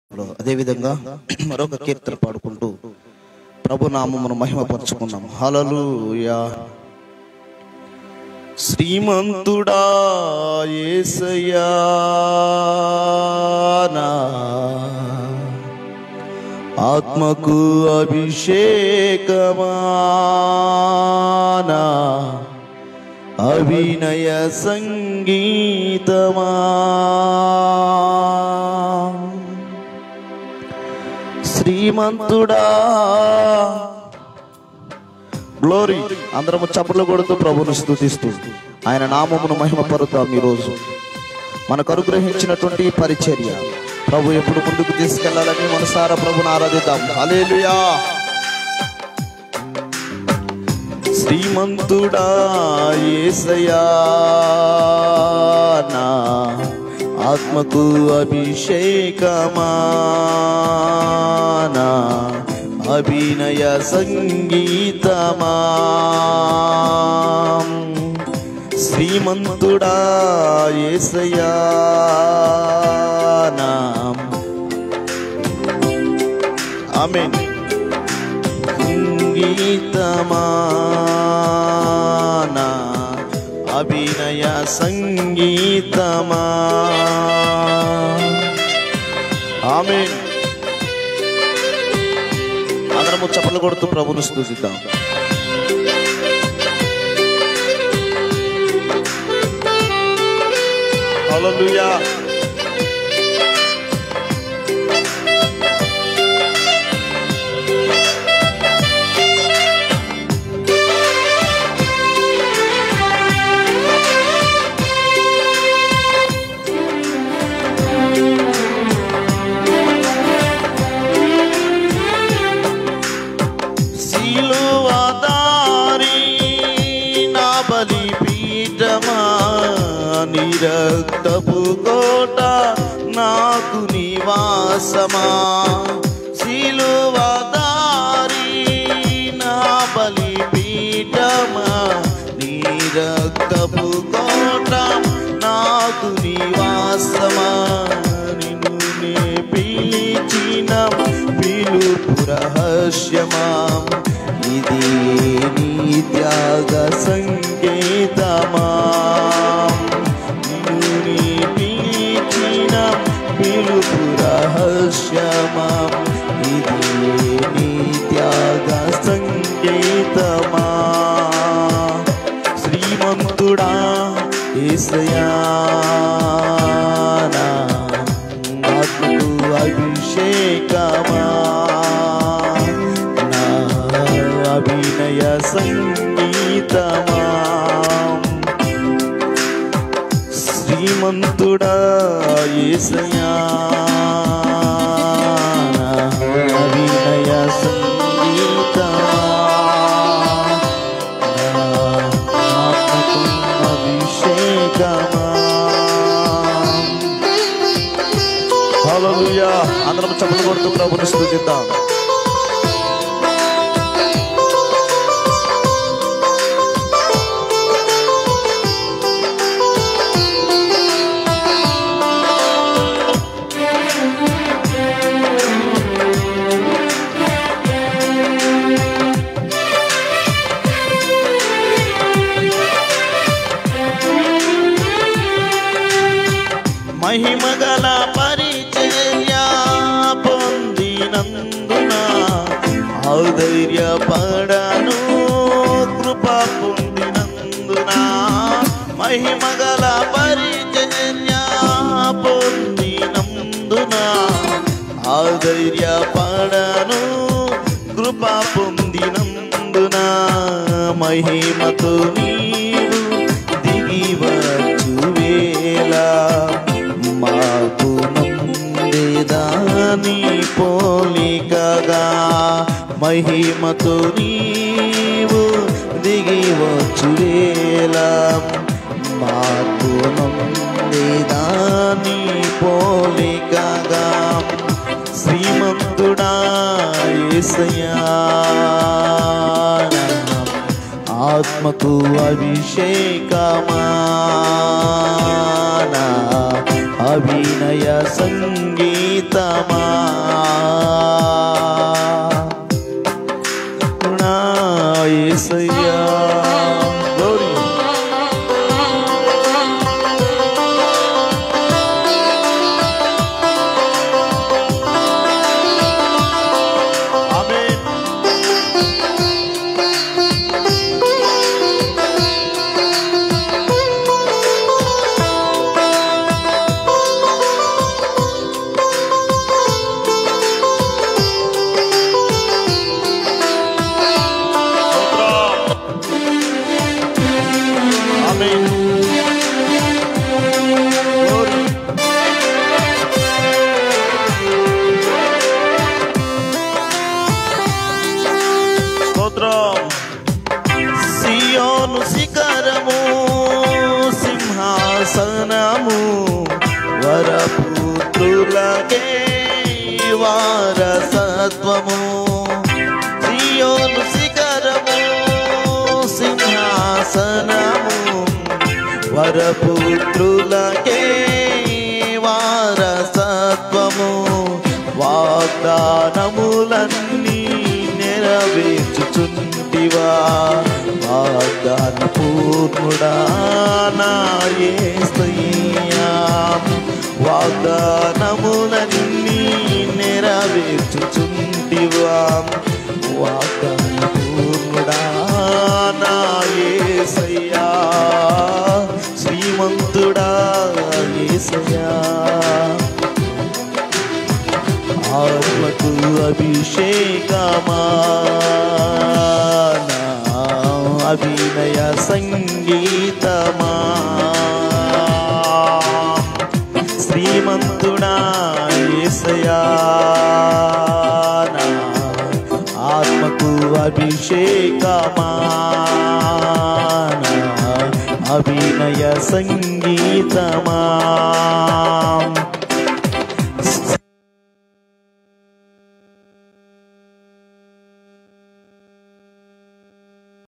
అదేవిధంగా మరొక కీర్తన పాడుకుంటూ ప్రభు నామమును మహిమపరుచుకున్నాం హలలుయా శ్రీమంతుడా యేసయ్యా నా ఆత్మకు అభిషేకమానా అభినయ సంగీతమా శ్రీమంతుడా గ్లోరీ అందరము చప్పట్లు కొడుతూ ప్రభును స్థుతిస్తూ ఆయన నామమును మహిమపరుతాం ఈరోజు మనకు అనుగ్రహించినటువంటి ఈ పరిచర్య ప్రభు ఎప్పుడు ముందుకు తీసుకెళ్లాలని మనసారా ప్రభుని ఆరాధిద్దాం హల్లెలూయా శ్రీమంతుడా యేసయ్యా నా ఆత్మకు అభిషేకమానా అభినయ సంగీతమా శ్రీమంతుడా యేసయ్యా నా ఆమేన్ సంగీతమానా అభినయ సంగీతమా ఆమె అందరము చప్పలు కొడుతూ ప్రభును స్థుతిద్దాం హల్లెలూయా సిలువదారి నా బలిపీఠమా నిరక్తపు కోట నాకు నివాసమా సిలువదారి నా బలిపీఠమా నిరక్తపు కోట నాకు నివాసమా నిన్ను నే పిలిచిన పిలుపు రహస్యమా ఇది నీ త్యాగ సంకేతమా నిన్ను నీ పిలిచిన పిలుపు రహస్యమా ఇది నీ త్యాగ సంకేతమా శ్రీమంతుడా ఏసయా నా ఆత్మకు అభిషేకమా నా అభినయ సంగీతమా శ్రీమంతుడా ఏసయా నా అభినయ సంగీతమా నా ఆత్మకు అభిషేకమా హల్లెలూయా అందరం చప్పట్లు కొడుతూ ప్రభుని స్తుతిద్దాం మహిమగల పరిచర్య పొందినందున ఔధైర్యపడను కృప పొందినందున మహిమగల పరిచర్య పొందినందున ఔధైర్యపడను కృప పొందినందున మహిమతో నీవు దిగి వచ్చు వేళ మాకు నందేదాని పోలికగా మహిమతో నీవు దిగి వచ్చువేళ మాకు నందేదాని పోలికగా శ్రీమంతుడా యేసయ్యా ఆత్మకు అభిషేకమా నా అభినయ సంగీతమా నా యేసయ్యా Glory. ఆమేన్ ఆమేన్ Glory. స్తోత్రం సియోను శిఖరము సింహాసనము వరపుత్రులకే వారసత్వము సియోను శిఖరము సింహాసనము వరపుత్రులకే వారసత్వము వాగ్దానములన్నీ నెరవేర్చుచుంటివా వాగ్దాన పూర్ణుడా నా యేసయ్యా వాగ్దానములన్నీ నెరవేర్చుచుంటివా వాగ్దాన పూర్ణుడా నా యేసయ్యా శ్రీమంతుడా యేసయ్యా ఆత్మకు అభిషేకమా నా అభినయ సంగీతమా శ్రీమంతుడా యేసయ్యా నా ఆత్మకు అభిషేకమా నా అభినయ సంగీతమా